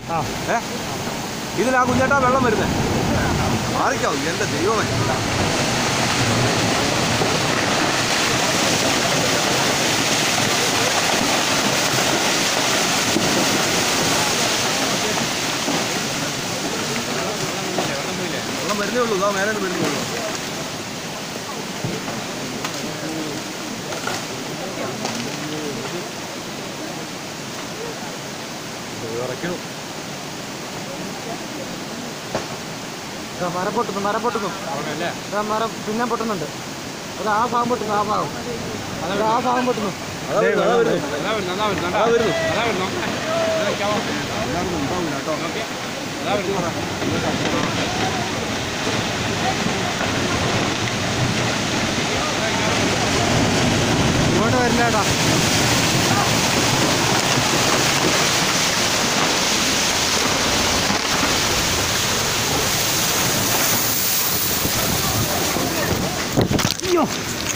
ഏ ഇതിലാ കുഞ്ഞേട്ടാ വെള്ളം വരുന്നത് മാറിക്കാവൂ എൻ്റെ ദൈവമേ വെള്ളം വരുന്നേ ഉള്ളൂ ഇതാ മേലെ വരുന്നേ ഉള്ളൂ വിറയ്ക്കണു ഇതാ മരം പൊട്ടുന്നു മരം പൊട്ടുന്നു ഇതാ മരം പിന്നെ പൊട്ടുന്നുണ്ട് അത് ആ ഭാഗം പൊട്ടുന്നു ആ ഭാഗം അത് ആ ഭാഗം പൊട്ടുന്നു അതാ വരുന്നു, അതാ വരുന്നു. അതാ വരുന്നു. എല്ലാവരും ഉണ്ടാവില്ല കേട്ടോ ഇങ്ങോട്ട് വരില്ല കേട്ടോ അയ്യോ